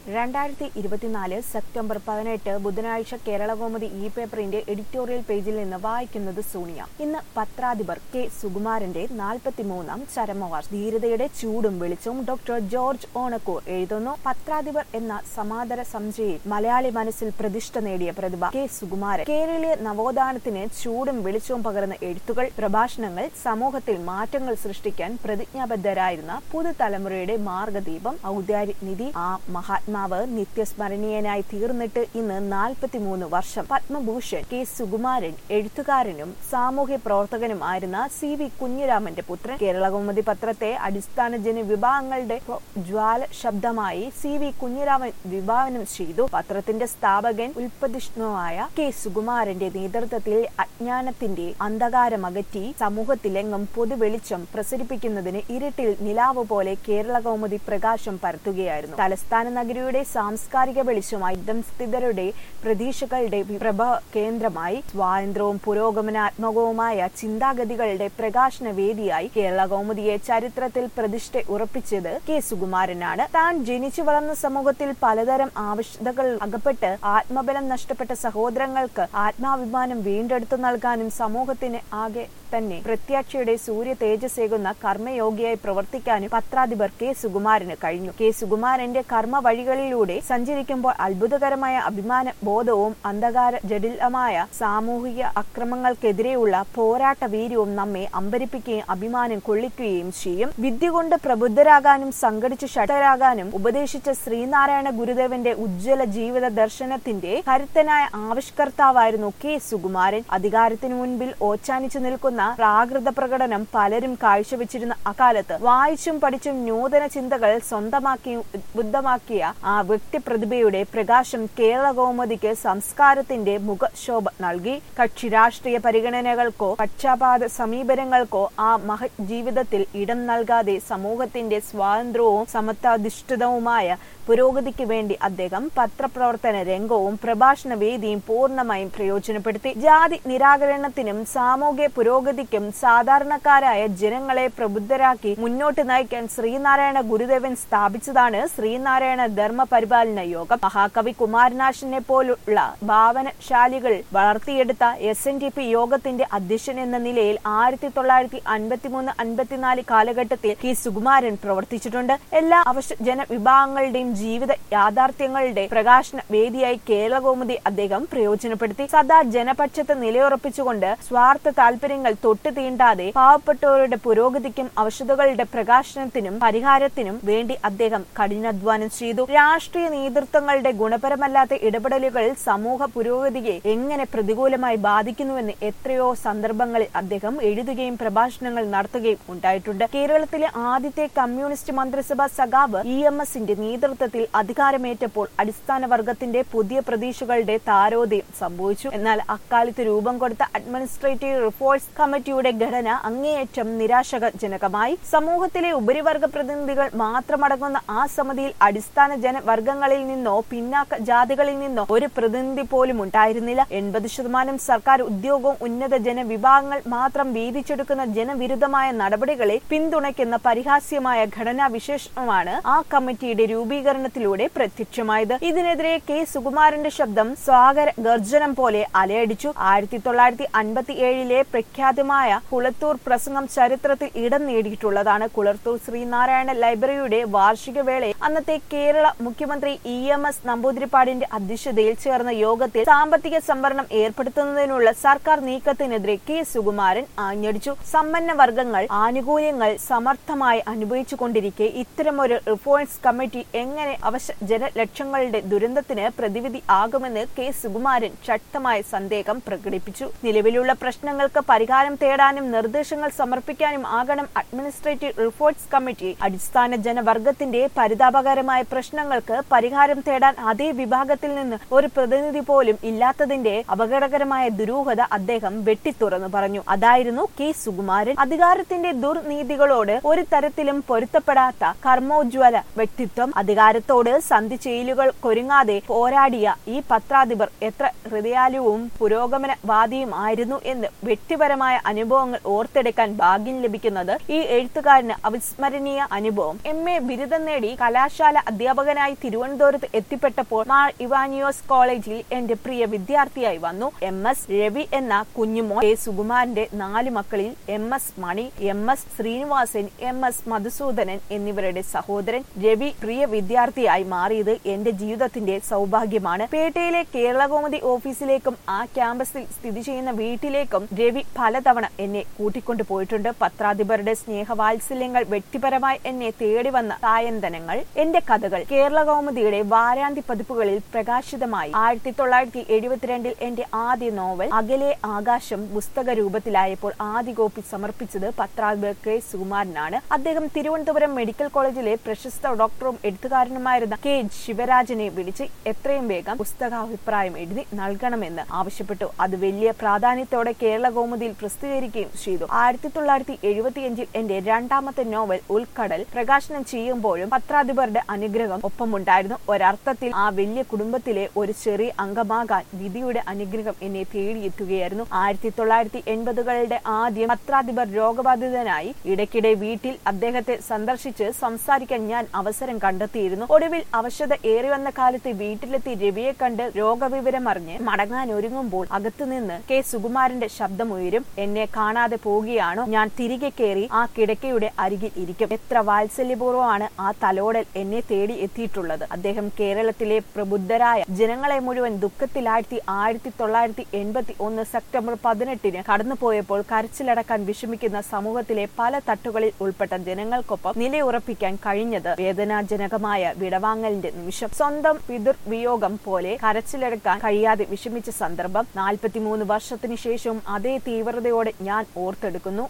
രണ്ടായിരത്തി ഇരുപത്തിനാല് സെപ്റ്റംബർ പതിനെട്ട് ബുധനാഴ്ച കേരളകൗമുദി ഇ പേപ്പറിന്റെ എഡിറ്റോറിയൽ പേജിൽ നിന്ന് വായിക്കുന്നത് സോണിയ ഇന്ന് പത്രാധിപർ കെ സുകുമാരന്റെ നാൽപ്പത്തിമൂന്നാം ചരമവാർഷികം ധീരതയുടെ ചൂടും വെളിച്ചവും ഡോക്ടർ ജോർജ് ഓണക്കൂർ എഴുതുന്നു പത്രാധിപർ എന്ന സമാന്തര സംശയിൽ മലയാളി മനസ്സിൽ പ്രതിഷ്ഠ നേടിയ പ്രതിഭ കെ സുകുമാരൻ കേരളീയ നവോത്ഥാനത്തിന് ചൂടും വെളിച്ചവും പകർന്ന എഴുത്തുകൾ പ്രഭാഷണങ്ങൾ സമൂഹത്തിൽ മാറ്റങ്ങൾ സൃഷ്ടിക്കാൻ പ്രതിജ്ഞാബദ്ധരായിരുന്ന പുതുതലമുറയുടെ മാർഗദീപം ഔദാര്യ നിധി ആ മഹാത്മാവ് നിത്യസ്മരണീയനായി തീർന്നിട്ട് ഇന്ന് നാൽപ്പത്തിമൂന്ന് വർഷം പത്മഭൂഷൺ കെ സുകുമാരൻ എഴുത്തുകാരനും സാമൂഹ്യ പ്രവർത്തകനുമായിരുന്ന സി വി കുഞ്ഞിരാമന്റെ പുത്രൻ കേരളകൗമുദി പത്രത്തെ അടിസ്ഥാന ജനവിഭാഗങ്ങളുടെ ജ്വാല ശബ്ദമായി സി വി കുഞ്ഞിരാമൻ വിഭാവനം ചെയ്തു പത്രത്തിന്റെ സ്ഥാപകൻ ഉൽപ്പതിഷ്ണുവായ കെ സുകുമാരന്റെ നേതൃത്വത്തിൽ അജ്ഞാനത്തിന്റെ അന്ധകാരമകറ്റി സമൂഹത്തിലെങ്ങും പൊതുവെളിച്ചം പ്രസരിപ്പിക്കുന്നതിന് ഇരുട്ടിൽ നിലാവ് പോലെ കേരള കൗമുദി പ്രകാശം പരത്തുകയായിരുന്നു തലസ്ഥാന നഗരിയുടെ സാംസ്കാരിക വെളിച്ചമായി സ്ഥിതരുടെ പ്രതീക്ഷകളുടെ പ്രഭ കേന്ദ്രമായി സ്വാതന്ത്ര്യവും പുരോഗമനാത്മകവുമായ ചിന്താഗതികളുടെ പ്രകാശന വേദിയായി കേരള കൗമുദിയെ ചരിത്രത്തിൽ പ്രതിഷ്ഠ ഉറപ്പിച്ചത് കെ സുകുമാരനാണ് താൻ ജനിച്ചു വളർന്ന സമൂഹത്തിൽ പലതരം ആവശ്യതകൾ അകപ്പെട്ട് ആത്മബലം നഷ്ടപ്പെട്ട സഹോദരങ്ങൾക്ക് ആത്മാഭിമാനം വീണ്ടെടുത്തു നൽകാനും സമൂഹത്തിന് ആകെ തന്നെ പ്രത്യാക്ഷയുടെ സൂര്യ തേജസ്സേകുന്ന കർമ്മയോഗിയായി പ്രവർത്തിക്കാനും പത്രാധിപർ കെ സുകുമാരന് കഴിഞ്ഞു കെ സുകുമാരന്റെ കർമ്മ വഴികളിലൂടെ സഞ്ചരിക്കുമ്പോൾ അത്ഭുതകരമായ അഭിമാന ബോധവും അന്ധകാര ജടിലമായ സാമൂഹിക അക്രമങ്ങൾക്കെതിരെയുള്ള പോരാട്ട വീര്യവും നമ്മെ അമ്പരിപ്പിക്കുകയും അഭിമാനം കൊള്ളിക്കുകയും ചെയ്യും വിദ്യ കൊണ്ട് പ്രബുദ്ധരാകാനും സംഘടിച്ച് ശക്തരാകാനും ഉപദേശിച്ച ശ്രീനാരായണ ഗുരുദേവന്റെ ഉജ്ജ്വല ജീവിത ദർശനത്തിന്റെ കരുത്തനായ ആവിഷ്കർത്താവായിരുന്നു കെ സുകുമാരൻ അധികാരത്തിനു മുൻപിൽ ഓച്ചാനിച്ചു നിൽക്കുന്ന പ്രാകൃത പ്രകടനം പലരും കാഴ്ചവെച്ചിരുന്ന അക്കാലത്ത് വായിച്ചും പഠിച്ചും നൂതന ചിന്തകൾ സ്വന്തമാക്കി ബുദ്ധമാക്കിയ ആ വ്യക്തിപ്രതിഭയുടെ പ്രകാശം കേരള കൗമുദിക്ക് സംസ്കാരത്തിന്റെ മുഖശോഭ നൽകി കക്ഷി രാഷ്ട്രീയ പരിഗണനകൾക്കോ പക്ഷാപാത സമീപനങ്ങൾക്കോ ആ മഹത് ജീവിതത്തിൽ ഇടം നൽകാതെ സമൂഹത്തിന്റെ സ്വാതന്ത്ര്യവും സമത്വാധിഷ്ഠിതവുമായ പുരോഗതിക്ക് വേണ്ടി അദ്ദേഹം പത്രപ്രവർത്തന രംഗവും പ്രഭാഷണ വേദിയും പൂർണ്ണമായും പ്രയോജനപ്പെടുത്തി ജാതി നിരാകരണത്തിനും സാമൂഹ്യ പുരോഗതിക്കും സാധാരണക്കാരായ ജനങ്ങളെ പ്രബുദ്ധരാക്കി മുന്നോട്ട് നയിക്കാൻ ശ്രീനാരായണ ഗുരുദേവൻ സ്ഥാപിച്ചതാണ് ശ്രീനാരായണ ധർമ്മ പരിപാലന യോഗം മഹാകവി കുമാരനാശനെ പോലുള്ള ഭാവനശാലികൾ വളർത്തിയെടുത്ത എസ് എൻ ഡി പി യോഗത്തിന്റെ അധ്യക്ഷൻ എന്ന നിലയിൽ ആയിരത്തി തൊള്ളായിരത്തി അൻപത്തിമൂന്ന് അൻപത്തിനാല് കാലഘട്ടത്തിൽ കെ സുകുമാരൻ പ്രവർത്തിച്ചിട്ടുണ്ട് എല്ലാ അവശ്യ ജനവിഭാഗങ്ങളുടെയും ജീവിത യാഥാർത്ഥ്യങ്ങളുടെ പ്രകാശന വേദിയായി കേരള കൗമുദി അദ്ദേഹം പ്രയോജനപ്പെടുത്തി സദാ ജനപക്ഷത്ത് നിലയുറപ്പിച്ചുകൊണ്ട് സ്വാർത്ഥ താല്പര്യങ്ങൾ തൊട്ടു തീണ്ടാതെ പാവപ്പെട്ടവരുടെ പുരോഗതിക്കും അവശതകളുടെ പ്രകാശനത്തിനും പരിഹാരത്തിനും വേണ്ടി അദ്ദേഹം കഠിനാധ്വാനം ചെയ്തു രാഷ്ട്രീയ നേതൃത്വങ്ങളുടെ ഗുണപരമല്ലാത്ത ഇടപെടലുകൾ സമൂഹ പുരോഗതിയെ എങ്ങനെ പ്രതികൂലമായി ബാധിക്കുന്നുവെന്ന് എത്രയോ സന്ദർഭങ്ങളിൽ അദ്ദേഹം എഴുതുകയും പ്രഭാഷണങ്ങൾ നടത്തുകയും ഉണ്ടായിട്ടുണ്ട് കേരളത്തിലെ ആദ്യത്തെ കമ്മ്യൂണിസ്റ്റ് മന്ത്രിസഭാ സഖാവ് ഇ എം എസിന്റെ നേതൃത്വത്തിൽ അധികാരമേറ്റപ്പോൾ അടിസ്ഥാന വർഗത്തിന്റെ പുതിയ പ്രതീക്ഷകളുടെ താരോദയം സംഭവിച്ചു എന്നാൽ അക്കാലത്ത് രൂപം കൊടുത്ത അഡ്മിനിസ്ട്രേറ്റീവ് റിഫോഴ്സ് കമ്മിറ്റിയുടെ ഘടന അങ്ങേയറ്റം നിരാശാജനകമായി സമൂഹത്തിലെ ഉപരിവർഗ പ്രതിനിധികൾ മാത്രമടങ്ങുന്ന ആ സമിതിയിൽ അടിസ്ഥാന ജനവർഗങ്ങളിൽ നിന്നോ പിന്നാക്ക ജാതികളിൽ നിന്നോ ഒരു പ്രതിനിധി പോലും ഉണ്ടായിരുന്നില്ല എൺപത് ശതമാനം സർക്കാർ ഉദ്യോഗവും ഉന്നത ജനവിഭാഗങ്ങൾ മാത്രം വീതിച്ചെടുക്കുന്ന ജനവിരുദ്ധമായ നടപടികളെ പിന്തുണയ്ക്കുന്ന പരിഹാസ്യമായ ഘടനാ വിശേഷമാണ് ആ കമ്മിറ്റിയുടെ രൂപീകരണത്തിലൂടെ പ്രത്യക്ഷമായത് ഇതിനെതിരെ കെ സുകുമാരന്റെ ശബ്ദം സ്വാഗര ഗർജനം പോലെ അലയടിച്ചു ആയിരത്തി തൊള്ളായിരത്തി അൻപത്തി ഏഴിലെ പ്രഖ്യാതമായ കുളത്തൂർ പ്രസംഗം ചരിത്രത്തിൽ ഇടം നേടിയിട്ടുള്ളതാണ് കുളത്തൂർ ശ്രീനാരായണ ലൈബ്രറിയുടെ വാർഷിക വേളയിൽ അന്നത്തെ കേരള മുഖ്യമന്ത്രി ഇ എം എസ് നമ്പൂതിരിപ്പാടിന്റെ അധ്യക്ഷതയിൽ ചേർന്ന യോഗത്തിൽ സാമ്പത്തിക സംവരണം ഏർപ്പെടുത്തുന്നതിനുള്ള സർക്കാർ നീക്കത്തിനെതിരെ കെ സുകുമാരൻ ആഞ്ഞടിച്ചു സമ്പന്ന വർഗങ്ങൾ ആനുകൂല്യങ്ങൾ സമർത്ഥമായി അനുഭവിച്ചുകൊണ്ടിരിക്കെ ഇത്തരമൊരു റിഫോഴ്സ് കമ്മിറ്റി എങ്ങനെ അവശ ജനലക്ഷങ്ങളുടെ ദുരന്തത്തിന് പ്രതിവിധി ആകുമെന്ന് കെ സുകുമാരൻ ശക്തമായ സന്ദേഹം പ്രകടിപ്പിച്ചു നിലവിലുള്ള പ്രശ്നങ്ങൾക്ക് പരിഹാരം തേടാനും നിർദ്ദേശങ്ങൾ സമർപ്പിക്കാനും ആകണം അഡ്മിനിസ്ട്രേറ്റീവ് റിഫോഴ്സ് കമ്മിറ്റി അടിസ്ഥാന ജനവർഗത്തിന്റെ പരിതാപകരമായ പ്രശ്നങ്ങൾക്ക് പരിഹാരം തേടാൻ അതേ വിഭാഗത്തിൽ നിന്ന് ഒരു പ്രതിനിധി പോലും ഇല്ലാത്തതിന്റെ അപകടകരമായ ദുരൂഹത അദ്ദേഹം വെട്ടിത്തുറന്നു പറഞ്ഞു അതായിരുന്നു കെ സുകുമാരൻ അധികാരത്തിന്റെ ദുർനീതികളോട് ഒരു തരത്തിലും പൊരുത്തപ്പെടാത്ത കർമ്മോജ്വല വ്യക്തിത്വം അധികാര ഭാരത്തോട് സന്ധി ചെയ്യലുകൾ കൊരുങ്ങാതെ പോരാടിയ ഈ പത്രാധിപർ എത്ര ഹൃദയാലുവും പുരോഗമനവാദിയും ആയിരുന്നു എന്ന് വ്യക്തിപരമായ അനുഭവങ്ങൾ ഓർത്തെടുക്കാൻ ഭാഗ്യം ലഭിക്കുന്നത് ഈ എഴുത്തുകാരന് അവിസ്മരണീയ അനുഭവം എം എ ബിരുദം നേടി കലാശാല അധ്യാപകനായി തിരുവനന്തപുരത്ത് എത്തിപ്പെട്ടപ്പോൾ മാർ ഇവാനിയോസ് കോളേജിൽ എന്റെ പ്രിയ വിദ്യാർത്ഥിയായി വന്നു എം എസ് രവി എന്ന കുഞ്ഞുമോൻ കെ സുകുമാരന്റെ നാല് മക്കളിൽ M S Mani M S Srinivasan M S Madhusudanan എന്നിവരുടെ സഹോദരൻ രവി പ്രിയ വിദ്യാർത്ഥിയായി മാറിയത് എന്റെ ജീവിതത്തിന്റെ സൗഭാഗ്യമാണ് പേട്ടയിലെ കേരളകൗമുദി ഓഫീസിലേക്കും ആ ക്യാമ്പസിൽ സ്ഥിതി ചെയ്യുന്ന വീട്ടിലേക്കും രവി പലതവണ എന്നെ കൂട്ടിക്കൊണ്ടു പോയിട്ടുണ്ട് പത്രാധിപരുടെ സ്നേഹവാത്സല്യങ്ങൾ വ്യക്തിപരമായി എന്നെ തേടി വന്ന സായന്തനങ്ങൾ എന്റെ കഥകൾ കേരള കൗമുദിയുടെ വാരാന്തി പതിപ്പുകളിൽ പ്രകാശിതമായി ആയിരത്തി തൊള്ളായിരത്തി എഴുപത്തിരണ്ടിൽ എന്റെ ആദ്യ നോവൽ അകലെ ആകാശം പുസ്തക രൂപത്തിലായപ്പോൾ ആദ്യ കോപ്പി സമർപ്പിച്ചത് പത്രാധിപർ കെ സുകുമാരനാണ് അദ്ദേഹം തിരുവനന്തപുരം മെഡിക്കൽ കോളേജിലെ പ്രശസ്ത ഡോക്ടറും എഴുത്തുകാരനുമായിരുന്ന കെ ശിവരാജനെ വിളിച്ച് എത്രയും വേഗം പുസ്തകാഭിപ്രായം എഴുതി നൽകണമെന്ന് ആവശ്യപ്പെട്ടു അത് വലിയ പ്രാധാന്യത്തോടെ കേരള കൗമുദിയിൽ പ്രസിദ്ധീകരിക്കുകയും ചെയ്തു ആയിരത്തി തൊള്ളായിരത്തി എഴുപത്തിയഞ്ചിൽ എന്റെ രണ്ടാമത്തെ നോവൽ ഉൾക്കടൽ പ്രകാശനം ചെയ്യുമ്പോഴും പത്രാധിപരുടെ അനുഗ്രഹം ഒപ്പമുണ്ടായിരുന്നു ഒരർത്ഥത്തിൽ ആ വലിയ കുടുംബത്തിലെ ഒരു ചെറിയ അംഗമാകാൻ വിധിയുടെ അനുഗ്രഹം എന്നെ തേടിയെത്തുകയായിരുന്നു ആയിരത്തി തൊള്ളായിരത്തി എൺപതുകളുടെ ആദ്യം പത്രാധിപർ രോഗബാധിതനായി ഇടയ്ക്കിടെ വീട്ടിൽ അദ്ദേഹത്തെ സന്ദർശിച്ച് സംസാരിക്കാൻ ഞാൻ അവസരം കണ്ടെത്തിയിരുന്നു ഒടുവിൽ അവശത ഏറി വന്ന കാലത്ത് വീട്ടിലെത്തി രവിയെ കണ്ട് രോഗവിവരം അറിഞ്ഞ് മടങ്ങാൻ ഒരുങ്ങുമ്പോൾ അകത്തുനിന്ന് കെ സുകുമാരന്റെ ശബ്ദമുയരും എന്നെ കാണാതെ പോവുകയാണോ ഞാൻ തിരികെ കയറി ആ കിടക്കയുടെ അരികിൽ ഇരിക്കും എത്ര വാത്സല്യപൂർവ്വമാണ് ആ തലോടൽ എന്നെ തേടി എത്തിയിട്ടുള്ളത് അദ്ദേഹം കേരളത്തിലെ പ്രബുദ്ധരായ ജനങ്ങളെ മുഴുവൻ ദുഃഖത്തിലാഴ്ത്തി ആയിരത്തി തൊള്ളായിരത്തി എൺപത്തി ഒന്ന് സെപ്റ്റംബർ പതിനെട്ടിന് കടന്നുപോയപ്പോൾ കരച്ചിലടക്കാൻ വിഷമിക്കുന്ന സമൂഹത്തിലെ പല തട്ടുകളിൽ ഉൾപ്പെട്ട ജനങ്ങൾക്കൊപ്പം നിലയുറപ്പിക്കാൻ കഴിഞ്ഞത് വേദനാജനകമായ വിടവാങ്ങലിന്റെ നിമിഷം സ്വന്തം പിതൃ വിയോഗം പോലെ കരച്ചിലടക്കാൻ കഴിയാതെ വിഷമിച്ച സന്ദർഭം നാൽപ്പത്തിമൂന്ന് വർഷത്തിനു ശേഷവും അതേ തീവ്രതയോടെ ഞാൻ ഓർത്തെടുക്കുന്നു